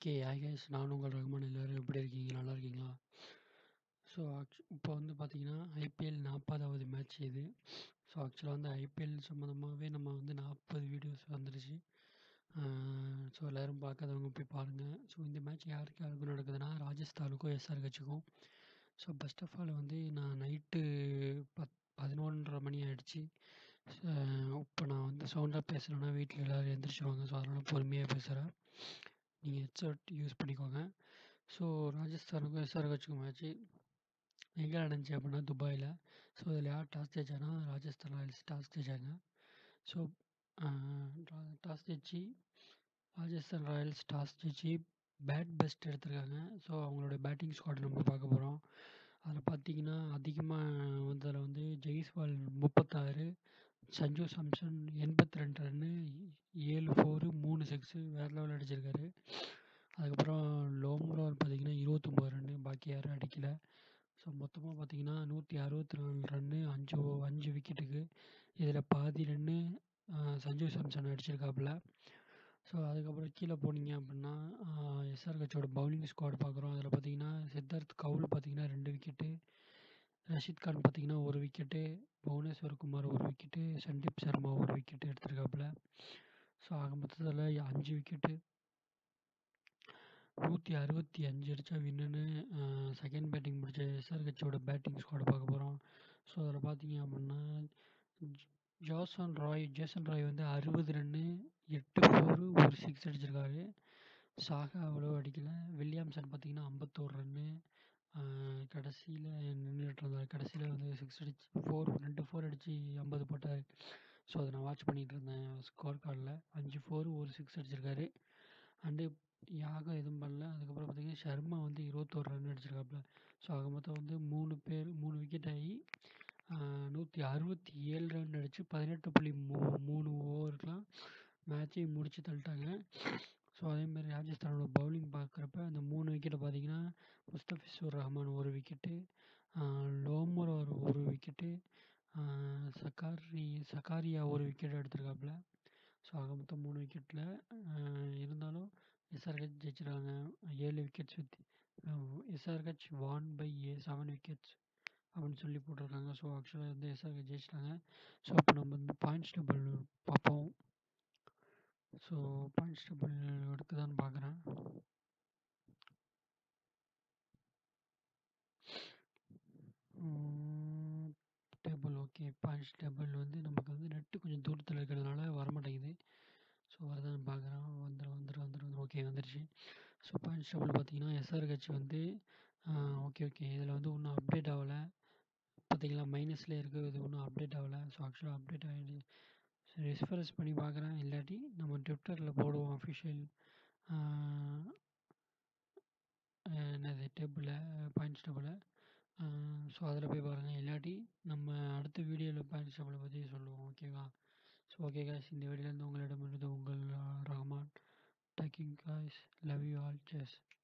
okay hi guys நான் உங்கள் ரஹ்மான் எல்லோரும் எப்படி இருக்கீங்க நல்லா இருக்கீங்களா ஸோ ஆக்சு இப்போ வந்து பார்த்தீங்கன்னா ஐபிஎல் நாற்பதாவது மேட்ச் இது ஸோ ஆக்சுவலாக வந்து ஐபிஎல் சம்மந்தமாகவே நம்ம வந்து நாற்பது வீடியோஸ் வந்துடுச்சு ஸோ எல்லோரும் பார்க்காதவங்க போய் பாருங்கள் ஸோ இந்த மேட்ச் யாருக்கு யாருக்கும் நடக்குதுன்னா ராஜஸ்தானுக்கும் எஸ்ஆர் கட்சிக்கும் ஸோ ஃபஸ்ட் ஆஃப் ஆல் வந்து நான் நைட்டு பத் பதினொன்றரை மணி ஆகிடுச்சு இப்போ நான் வந்து சவுண்டாக பேசுகிறேன்னா வீட்டில் எல்லோரும் எழுந்திரிச்சிருவாங்க ஸோ அதனால் பொறுமையாக பேசுகிறேன் நீங்கள் ஹெட்செட் யூஸ் பண்ணிக்கோங்க ஸோ ராஜஸ்தானுக்கும் எஸ்ஆர் கட்சிக்கும் மேட்ச்சு எங்கே நடந்துச்சு அப்படின்னா துபாயில் ஸோ இதில் யார் டாஸ் ஜெயிச்சானா ராஜஸ்தான் ராயல்ஸ் டாஸ் ஜெயிச்சாங்க ஸோ டாஸ் ஜெயிச்சு ராஜஸ்தான் ராயல்ஸ் டாஸ் ஜெயிச்சு பேட் பெஸ்ட் எடுத்திருக்காங்க ஸோ அவங்களோட பேட்டிங் ஸ்குவாட் நம்ம பார்க்க போகிறோம் அதில் பார்த்தீங்கன்னா அதிகமாக வந்ததில் வந்து ஜெய்ஸ்வால் முப்பத்தாறு சஞ்சு சாம்சன் எண்பத்தி ரெண்டு ரன்னு ஏழு ஃபோரு மூணு சிக்ஸு வேறு லெவல் அடிச்சிருக்காரு அதுக்கப்புறம் லோம்ரோர் பார்த்தீங்கன்னா இருபத்தொம்போது ரன்னு பாக்கி யாரும் அடிக்கலை ஸோ மொத்தமாக பார்த்தீங்கன்னா நூற்றி அறுபத்தி நாலு ரன்னு அஞ்சு அஞ்சு விக்கெட்டுக்கு இதில் பாதி ரன்னு சஞ்சு சாம்சன் அடிச்சிருக்காப்புல ஸோ அதுக்கப்புறம் கீழே போனீங்க அப்படின்னா எஸ்ஆர் கட்சியோட பவுலிங் ஸ்குவாட் பார்க்குறோம் அதில் பார்த்தீங்கன்னா சித்தார்த் கவுல் பார்த்தீங்கன்னா ரெண்டு விக்கெட்டு ரஷித் கான் பார்த்தீங்கன்னா ஒரு விக்கெட்டு புவனேஸ்வர் குமார் ஒரு விக்கெட்டு சந்தீப் சர்மா ஒரு விக்கெட்டு எடுத்திருக்காப்புல ஸோ ஆக மொத்தத்தில் அஞ்சு விக்கெட்டு நூற்றி அறுபத்தி அஞ்சு அடித்தா வின்னுன்னு செகண்ட் பேட்டிங் முடித்த எஸ்ஆர் கட்சியோட பேட்டிங் ஸ்குவாடை பார்க்க போகிறோம் ஸோ அதில் பார்த்தீங்க அப்படின்னா ஜோசன் ராய் ஜேசன் ராய் வந்து அறுபது ரன்னு எட்டு ஃபோரு ஒரு சிக்ஸ் அடிச்சிருக்காரு சாகா அவ்வளோ அடிக்கலை வில்லியம்சன் பார்த்தீங்கன்னா ஐம்பத்தோரு ரன்னு கடைசியில் நின்றுட்டு இருந்தார் கடைசியில் வந்து சிக்ஸ் அடிச்சு ஃபோர் ரெண்டு ஃபோர் அடித்து ஐம்பது போட்டார் ஸோ அதை நான் வாட்ச் பண்ணிகிட்டு இருந்தேன் ஸ்கோர் கார்டில் அஞ்சு ஃபோர் ஒரு சிக்ஸ் அடிச்சிருக்காரு அண்டு யாகம் எதுவும் பண்ணல அதுக்கப்புறம் பார்த்தீங்கன்னா ஷர்மா வந்து இருபத்தோரு ரன் அடிச்சிருக்காப்புல ஸோ ஆக மொத்தம் வந்து மூணு பேர் மூணு விக்கெட் ஆகி நூற்றி அறுபத்தி ஏழு ரன் அடித்து பதினெட்டு புள்ளி மூ மூணு ஓவருக்கெலாம் மேட்சையும் முடித்து தள்ளிட்டாங்க ஸோ அதேமாதிரி ராஜஸ்தானோட பவுலிங் பார்க்குறப்ப அந்த மூணு விக்கெட்டை பார்த்தீங்கன்னா முஸ்தபிசூர் ரஹ்மான் ஒரு விக்கெட்டு லோமர் ஒரு ஒரு விக்கெட்டு சக்காரி சக்காரியா ஒரு விக்கெட் எடுத்திருக்காப்புல ஸோ ஆக மொத்தம் மூணு விக்கெட்டில் இருந்தாலும் எஸ்ஆர்ஹெச் ஜெயிச்சிருக்காங்க ஏழு wickets with SRH won by a seven wickets அப்படின்னு சொல்லி போட்டிருக்காங்க ஸோ ஆக்சுவலாக வந்து எஸ்ஆர்ஹெச் ஜெயிச்சிட்டாங்க ஸோ இப்போ நம்ம வந்து பாயிண்ட்ஸ் டேபிள் பார்ப்போம் ஸோ பாயிண்ட்ஸ் டேபிள் எடுக்குதான்னு பார்க்குறேன் டேபிள் ஓகே பாயிண்ட்ஸ் டேபிள் வந்து நமக்கு வந்து நெட்டு கொஞ்சம் தூரத்தில் இருக்கிறதுனால வரமாட்டேங்குது ஸோ வருதான்னு பார்க்குறேன் வந்துடும் வந்துடும் வந்துடும் ஓகே வந்துடுச்சு ஸோ பாயிண்ட்ஸ் டேபிள் பார்த்தீங்கன்னா எஸ்ஆர் கட்சி வந்து ஓகே ஓகே இதில் வந்து ஒன்றும் அப்டேட் ஆகலை பார்த்தீங்களா மைனஸில் இருக்குது இது ஒன்றும் அப்டேட் ஆகலை ஸோ ஆக்சுவலாக அப்டேட் ஆகிடுச்சு ஸோ ரெஃபரன்ஸ் பண்ணி பார்க்குறேன் இல்லாட்டி நம்ம ட்விட்டரில் போடுவோம் அஃபிஷியல் என்னது டேபிளில் பாயிண்ட்ஸ் டேபிளில் ஸோ அதில் போய் பாருங்கள் இல்லாட்டி நம்ம அடுத்த வீடியோவில் பாயிண்ட்ஸ் டேபிளை பற்றி சொல்லுவோம் ஓகேவா ஸோ ஓகே காய்ஸ் இந்த வீடியோலேருந்து உங்களிடமிருந்து உங்கள் Rahman taking guys love you all chase